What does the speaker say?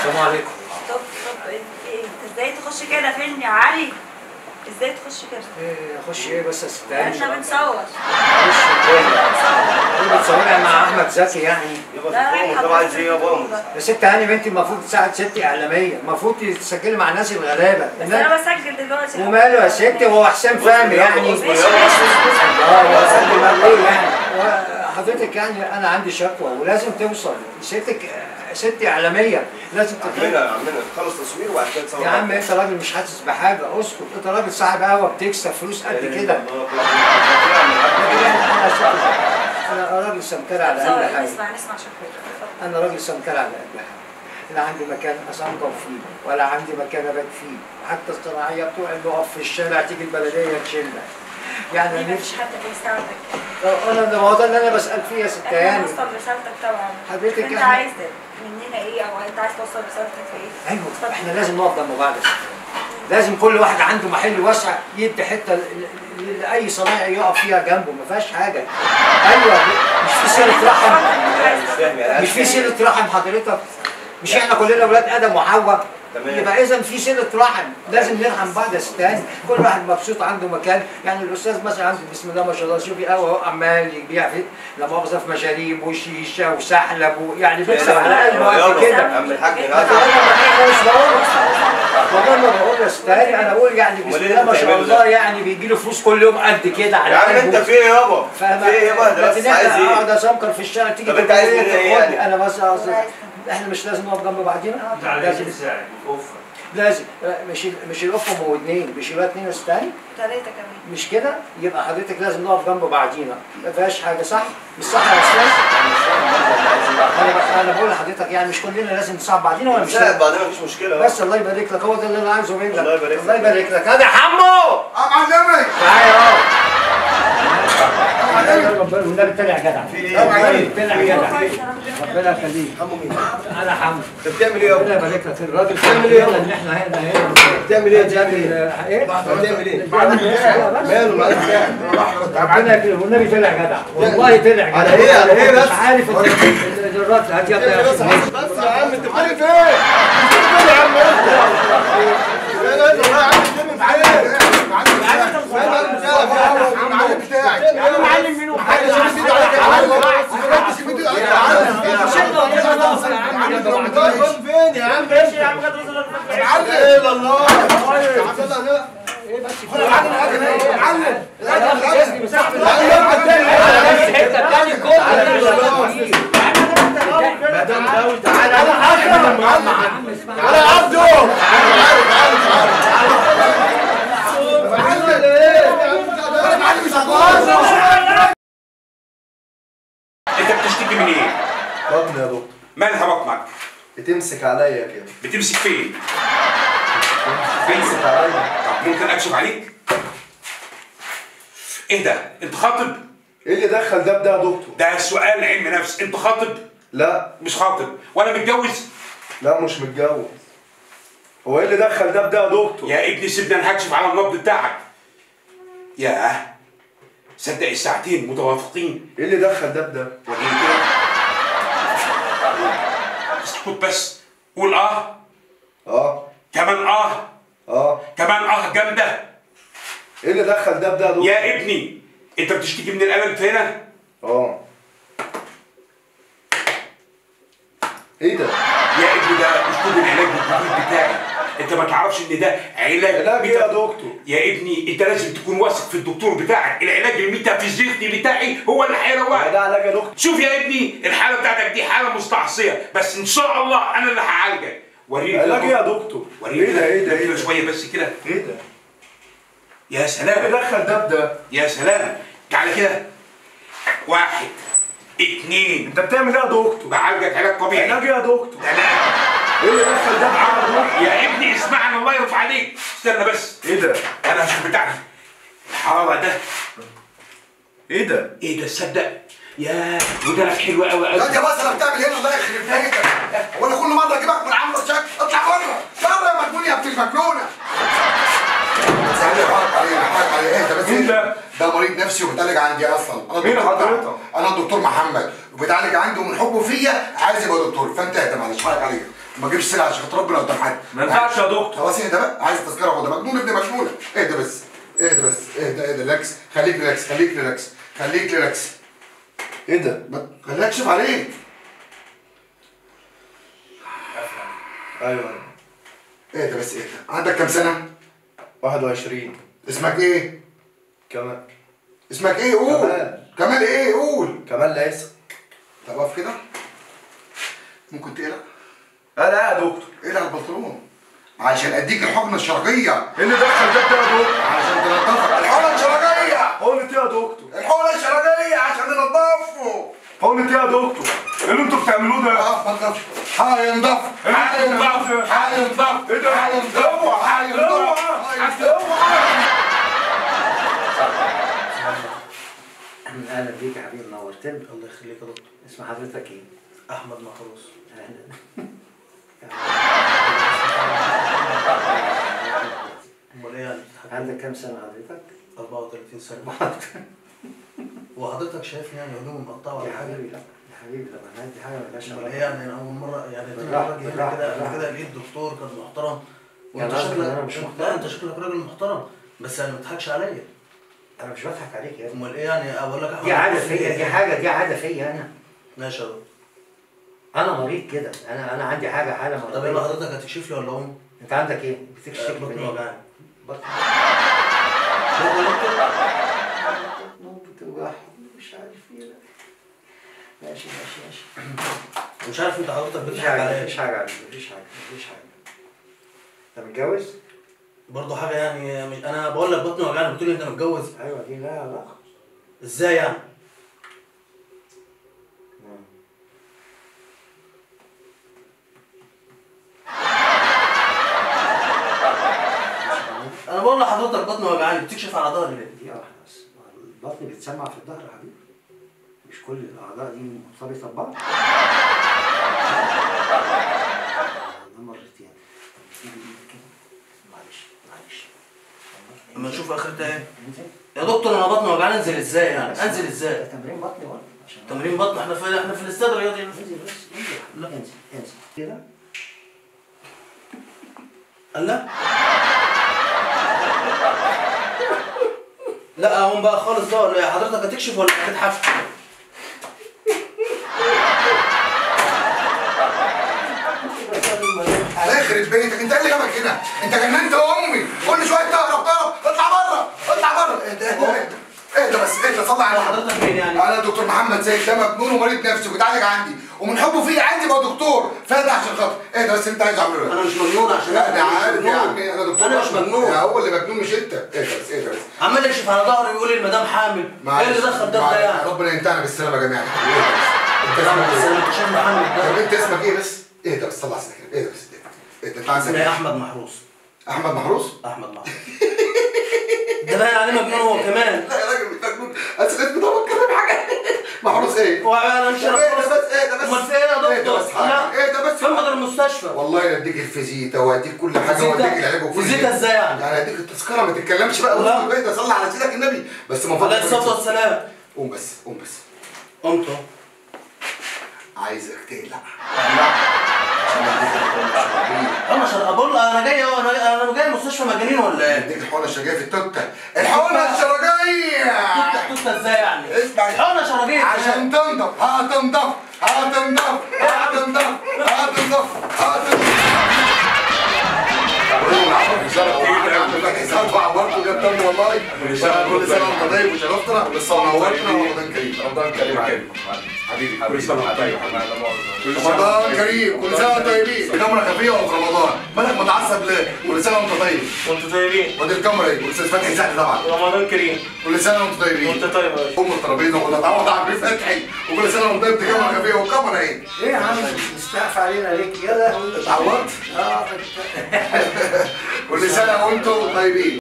السلام عليكم طب طب ايه انت ازاي تخش كده فيلم يا علي ازاي تخش كده ايه اخش ايه بس يا ست هاني احنا بنصور معلش ايه بتصوري مع احمد زكي يعني يابا لا تفهم طبعا عايز ايه يابا يا ست هاني انت المفروض تساعد ست اعلاميه المفروض تسجلي مع الناس الغلابه بس إنما- انا بسجل دلوقتي وماله يا ست هو حسام فهمي يعني ماشي ماشي اه يا سيدي ما ايه يعني حضرتك يعني انا عندي شكوى ولازم توصل ستك ست اعلاميه لازم تتكلم عمنا عمنا خلص تصوير وبعد كده تصور يا عم انت راجل مش حاسس بحاجه اسكت انت راجل صاحب قهوه بتكسب فلوس قد كده انا راجل سمكري على صور اقل حاجه نسمع نسمع شكرا انا راجل سمكري على قد حاجه لا عندي مكان اسنكر فيه ولا عندي مكان ابات فيه حتى الصناعيه بتوع اللي اقف في الشارع تيجي البلديه تشيلنا يعني ما انا فيش حد بيساعدك انا ده ما هو ده اللي انا بسال فيه يا ست احنا هاني نوصل رسالتك طبعا حضرتك انت احنا- عايز مننا ايه او انت عايز توصل رسالتك في ايه ايوه اتفضل. احنا لازم نقف جنب بعض يا ست. لازم كل واحد عنده محل واسع يدي حته ل- ل- لاي صنايعي يقف فيها جنبه ما فيهاش حاجه ايوه مش في صله رحم مش فاهم يعني مش في صله رحم حضرتك مش احنا كلنا اولاد ادم وحواء تمام. يبقى اذا في صله رحم لازم نرحم بعض يا ستان كل واحد مبسوط عنده مكان يعني الاستاذ مثلا عنده بسم الله ما شاء الله شوفي قهوه اهو عمال يبيع في لا مؤاخذه في مشاريب وشيشه وسحلب ويعني بيكسب على قلبه قد يابا كده عم الحاج أنا غادي أنا مش بقول والله ما بقول يا استاذ انا بقول يعني بسم أمال إيه الله ما اللي شاء بتعمله الله ده؟ يعني بيجي له فلوس كل يوم قد كده على يا عم قلبه. انت في ايه يابا؟ فاهم في ايه يابا ده بس لكن عايز انا اقعد ايه؟ اسمكر في الشارع تيجي طب انت عايز تقول مننا لي ايه خد، يعني؟ انا بس قصدي عايز احنا مش لازم نقف جنب بعضينا انت على لازم ايه تساعد اوف لازم مش مش القفه موجودين مش يبقى اتنين استني ثلاثة كمان مش كده يبقى حضرتك لازم نقف جنب بعضينا ما فيهاش حاجه صح مش صح يا استاذ انا ب- انا بقول لحضرتك يعني مش كلنا لازم نصعب بعضينا ولا مش نساعد لازم بعضنا مفيش مشكله بس الله يبارك لك هو ده اللي انا عايزه منك الله يبارك لك. الله يبارك لك هذا حمو اه معلمي تعالى اهو والنبي طلع جدع في ايه؟ والنبي طلع في جدع ايه؟ ربنا يخليك حمو مين؟ انا حمو انت بتعمل ايه ربنا يابا؟ يبارك لك الراجل بتعمل ايه ان احنا هنا هنا بتعمل ايه؟ بتعمل ايه؟ ايه؟ بتعمل ايه؟ بس. ماله معلش ربنا يكرمه والنبي طلع جدع والله طلع جدع على ايه؟ على ايه بس؟ مش عارف ال- ال- الرد هات يلا يا بس شيخ. بس يا عم انت عارف ايه؟ بتقول يا عم انت يا لا انت رايح عامل جيم في عين المعلم بتاعك يا معلم مين محدش يمد ايده عليك يا معلم محدش يمد ايده عليك يا معلم فين يا عم؟ ماشي يا عم غدا وصل يا معلم ايه الله يا عبد الله لا يا معلم يا معلم تعالى يا عبدو تعالى تعالى تعالى معلم مش هتبوظ انت بتشتكي من ايه؟ بطني يا دكتور مالها بطنك؟ بتمسك عليا كده بتمسك فين؟ بتمسك عليا طب ممكن اكشف عليك؟ ايه ده؟ انت خاطب؟ ايه اللي دخل ده بده يا دكتور ده سؤال علم نفس، انت خاطب؟ لا مش خاطب، وانا متجوز؟ لا مش متجوز هو ايه اللي دخل ده بده يا دكتور يا ابني سيبنا انا هكشف على النبض بتاعك. ياه صدق الساعتين متوافقين ايه اللي دخل ده بده وريني كده اسكت بس قول اه اه كمان اه اه كمان اه جامده ايه اللي دخل ده بده يا دكتور يا ابني انت بتشتكي من الالم في هنا اه ايه ده يا ابني ده اسلوب العلاج الجديد بتاعي انت ما تعرفش ان ده علاج علاج ايه يا ميتا- دكتور يا ابني انت لازم تكون واثق في الدكتور بتاعك العلاج الميتافيزيقي بتاعي هو اللي هو هيروقك ده علاج يا دكتور شوف يا ابني الحاله بتاعتك دي حاله مستعصيه بس ان شاء الله انا اللي هعالجك وريني علاج ايه يا كده. دكتور وريني ايه ده ايه ده كده ايه ده شويه بس كده ايه ده يا ايه سلام اللي دخل ده بده يا سلام تعالى كده واحد اتنين انت بتعمل ايه يا دكتور بعالجك علاج طبيعي علاج ايه يا دكتور تلاتة ايه اللي دخل ده بده يا دكتور يا ابني اسمعني الله يرفع عليك استنى بس ايه ده انا هشوف بتاعك الحراره ده ايه ده ايه ده تصدق يا ودانك حلوه قوي لا قوي يا بس انا بتعمل هنا الله يخرب بيتك وانا كل مره اجيبك من عمرو شك اطلع بره بره يا مجنون يا ابن المجنونه حقك عليه حقك عليه ايه ده بس مين ده؟ ده مريض نفسي وبيتعالج عندي اصلا انا مين الدكتور حضرتك؟ بتاعه. انا الدكتور محمد وبيتعالج عندي ومن حبه فيا عايز يبقى دكتور فانت اهدى معلش حقك عليه ما تجيبش سلعه عشان خاطر ربنا قدام حد ما ينفعش يا دكتور خلاص اهدى بقى عايز تذكره هو ده مجنون ابن مجنونه اهدى بس اهدى بس اهدى اهدى ريلاكس خليك ريلاكس خليك ريلاكس خليك ريلاكس ايه ده؟ ما- خليك اكشف عليك ايوه اهدى بس اهدى عندك كام سنه 21 اسمك ايه كمان اسمك ايه قول كمال. كمال ايه قول كمان لاسع طب اقف كده ممكن تقلق انا يا دكتور اقلع البنطلون عشان اديك الحقنه الشرجيه ايه اللي دخل ده ده يا دكتور؟ عشان تنضفك الحقنه الشرجيه حقنة ايه يا دكتور؟ الحقنه الشرجيه عشان ننضفه حقنة ايه يا دكتور؟ ايه اللي انتوا بتعملوه ده؟ اه ما تخافش هينضف هينضف هينضف ايه ده؟ هينضف اوعى هينضف اوعى اهلا بيك يا حبيبي نورتني الله يخليك يا دكتور اسم حضرتك ايه؟ احمد محروس اهلا امال ايه يعني عندك كام سنه حضرتك؟ 34 سنه وحضرتك شايفني يعني هدومي مقطعه ولا يا حاجه حبيبي لا يا حبيبي لا انا عندي حاجه مالهاش امال علاقه ايه يعني انا اول مره يعني تاني بالراحة، مره اجي هنا بالراحة، كده قبل بالراحة. كده لقيت دكتور كان محترم يعني وانت قصدك إن أنا شكلك مش لا محترم؟ انت شكلك راجل محترم بس يعني ما تضحكش عليا انا مش بضحك عليك يا ابني امال ايه يعني اقول لك دي عاده فيا دي حاجه دي عاده فيا انا ماشي يا دكتور انا مريض كده انا انا عندي حاجه حاله طب يلا مرضيه حضرتك هتكشف لي ولا امي؟ انت عندك ايه؟ بتكشف من بطني ايه؟ وجعاني بطن بتوجعني مش عارف ايه ده. ماشي ماشي ماشي مش عارف انت حضرتك مفيش بتضحك حاجه عليا مفيش حاجه عليك، مفيش حاجه مفيش حاجه انت متجوز؟ برضه حاجه يعني مش انا بقول لك بطني وجعاني بتقول لي انت متجوز ايوه دي لها علاقه ازاي يعني؟ انا بقول لحضرتك بطني وجعاني بتكشف على ظهري ليه؟ دي واحده بس البطن بيتسمع في الظهر يا حبيبي مش كل الاعضاء دي مرتبطه ببعض ده مرتين طب ايدي ايدي كده معلش معلش اما نشوف اخرتها ايه انزل يا دكتور انا بطني وجعاني انزل ازاي يعني؟ انزل ده ازاي؟ تمرين بطن ولا عشان تمرين بطن احنا في احنا في الاستاد الرياضي انزل بس انزل لا. انزل انزل كده قال لا لا اقوم بقى خالص بقى ولا إيه؟ حضرتك هتكشف ولا هتتحف؟ الله يخرب بيتك انت ايه اللي جابك هنا؟ انت جننت امي كل شويه تهرب تهرب اطلع بره اطلع بره اهدى اهدى اهدى اهدى بس اهدى صلي على النبي. حضرتك مين يعني؟ انا دكتور محمد زايد ده مجنون ومريض نفسي وبيتعالج عندي ومن حبه فيا عندي بقى دكتور فاهم عشان خاطر اهدى بس انت عايز اعمله انا مش مجنون عشان لا انا أنا مش عارف يا مجنون. عمي انا دكتور انا مش أحمد. مجنون يا هو اللي مجنون مش انت اهدى بس اهدى بس عمال يكشف على ظهري ويقول لي المدام حامل ايه اللي دخل ده في معلش، ده يعني؟ ربنا ينتهنا بالسلامه جميعا انت بس اسمك ايه؟ انت شايف محمد طب ده انت اسمك ايه بس؟ اهدى بس طلع سنك اهدى بس اهدى اهدى انت عندك اسمي ايه؟ احمد محروس احمد محروس؟ احمد محروس ده باين عليه مجنون هو كمان لا يا راجل مش مجنون اصل انت بتقول كلام حاجه محروس ايه؟ وانا مش طب اهدى بس اهدى بس امال في ايه يا اهدى دكتور؟ بس حاجه لا اهدى بس فين بدل المستشفى؟ والله لا اديك الفيزيتا واديك كل حاجه فيزيتا؟ واديك العلاج وكل فيزيتا شيء. ازاي يعني؟ يعني اديك التذكره ما تتكلمش بقى لا. وتقول اهدى صلي على سيدك النبي بس من عليه الصلاه فضلك والسلام قوم بس قوم بس قمت اهو عايزك تقلع انا شر... بقول انا جاي اهو انا انا جاي المستشفى مجانين ولا ايه؟ اديك الحقنه الشرجيه في التوته الحقنه الشرجيه توته توته ازاي يعني؟ اسمع حقنه شرجيه عشان تنضف هتنضف هتنضف هتنضف هتنضف هتنضف والله كل سنه وانت طيب وشرفتنا ونورتنا ورمضان كريم رمضان كريم عليكم حبيبي كل سنه وانت طيب رمضان كريم كل سنه وانت طيبين الكاميرا خفيه وفي رمضان مالك متعصب ليه كل سنه وانت طيب وانتوا طيبين ودي الكاميرا ايه والاستاذ فتحي سعد طبعا رمضان كريم كل سنه وانتم طيبين وانت طيب يا باشا ام الترابيزه ولا تعوض عن بيه فتحي وكل سنه وانت طيب دي كاميرا خفيه والكاميرا ايه ايه يا عم مستعفى علينا ليك يا لهوي اتعورت اه كل سنه وانتم طيبين